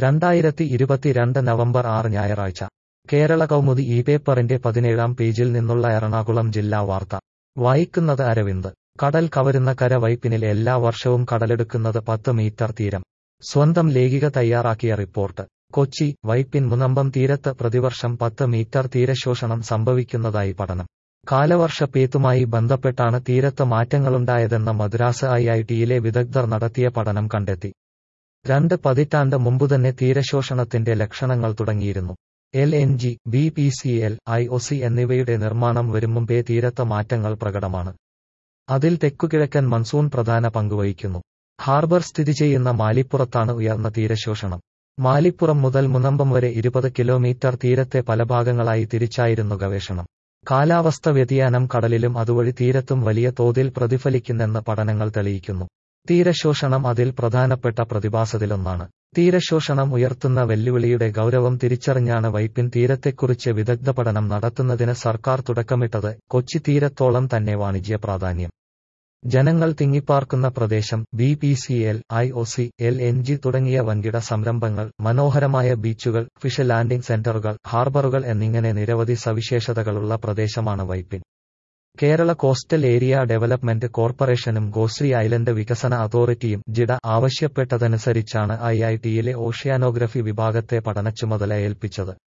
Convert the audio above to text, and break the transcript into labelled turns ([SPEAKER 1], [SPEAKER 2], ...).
[SPEAKER 1] രണ്ടായിരത്തി ഇരുപത്തിരണ്ട് നവംബർ ആറ് ഞായറാഴ്ച കേരള കൗമുദി ഈ പേപ്പറിന്റെ പതിനേഴാം പേജിൽ നിന്നുള്ള എറണാകുളം ജില്ലാ വാർത്ത വായിക്കുന്നത് അരവിന്ദ് കടൽ കവരുന്ന കര വൈപ്പിനിൽ എല്ലാ വർഷവും കടലെടുക്കുന്നത് പത്ത് മീറ്റർ തീരം സ്വന്തം ലേഖിക തയ്യാറാക്കിയ റിപ്പോർട്ട് കൊച്ചി വൈപ്പിൻ മുനമ്പം തീരത്ത് പ്രതിവർഷം പത്ത് മീറ്റർ തീരശോഷണം സംഭവിക്കുന്നതായി പഠനം കാലവർഷപ്പേത്തുമായി ബന്ധപ്പെട്ടാണ് തീരത്ത് മാറ്റങ്ങളുണ്ടായതെന്ന് മദ്രാസ് ഐ ഐ ടിയിലെ വിദഗ്ധർ നടത്തിയ പഠനം കണ്ടെത്തി രണ്ട് പതിറ്റാണ്ട് മുമ്പുതന്നെ തീരശോഷണത്തിന്റെ ലക്ഷണങ്ങൾ തുടങ്ങിയിരുന്നു L N G B P C L I O C എന്നിവയുടെ നിർമ്മാണം വരും മുമ്പേ തീരത്ത് മാറ്റങ്ങൾ പ്രകടമാണ് അതിൽ തെക്കുകിഴക്കൻ മൺസൂൺ പ്രധാന പങ്കുവഹിക്കുന്നു ഹാർബർ സ്ഥിതി ചെയ്യുന്ന മാലിപ്പുറത്താണ് ഉയർന്ന തീരശോഷണം മാലിപ്പുറം മുതൽ മുനമ്പം വരെ ഇരുപത് കിലോമീറ്റർ തീരത്തെ പല ഭാഗങ്ങളായി തിരിച്ചായിരുന്നു ഗവേഷണം കാലാവസ്ഥ വ്യതിയാനം കടലിലും അതുവഴി തീരത്തും വലിയ തോതിൽ പ്രതിഫലിക്കുന്നെന്ന് പഠനങ്ങൾ തെളിയിക്കുന്നു തീരശോഷണം അതിൽ പ്രധാനപ്പെട്ട പ്രതിഭാസത്തിലൊന്നാണ് തീരശോഷണം ഉയർത്തുന്ന വെല്ലുവിളിയുടെ ഗൗരവം തിരിച്ചറിഞ്ഞാണ് വൈപ്പിൻ തീരത്തെക്കുറിച്ച് വിദഗ്ധ പഠനം നടത്തുന്നതിന് സർക്കാർ തുടക്കമിട്ടത് കൊച്ചി തീരത്തോളം തന്നെ വാണിജ്യ പ്രാധാന്യം ജനങ്ങൾ തിങ്ങിപ്പാർക്കുന്ന പ്രദേശം B P C L I O C L N G തുടങ്ങിയ വൻകിട സംരംഭങ്ങൾ മനോഹരമായ ബീച്ചുകൾ ഫിഷ് ലാൻഡിംഗ് സെന്ററുകൾ ഹാർബറുകൾ എന്നിങ്ങനെ നിരവധി സവിശേഷതകളുള്ള പ്രദേശമാണ് Vypin Kerala coastal area development കോർപ്പറേഷനും ഗോശ്രീ ഐലൻഡ് വികസന അതോറിറ്റിയും ജിഡ ആവശ്യപ്പെട്ടതനുസരിച്ചാണ് ഐ ഐ ടിയിലെ ഓഷ്യാനോഗ്രഫി വിഭാഗത്തെ പഠനച്ചുമതല ഏൽപ്പിച്ചത്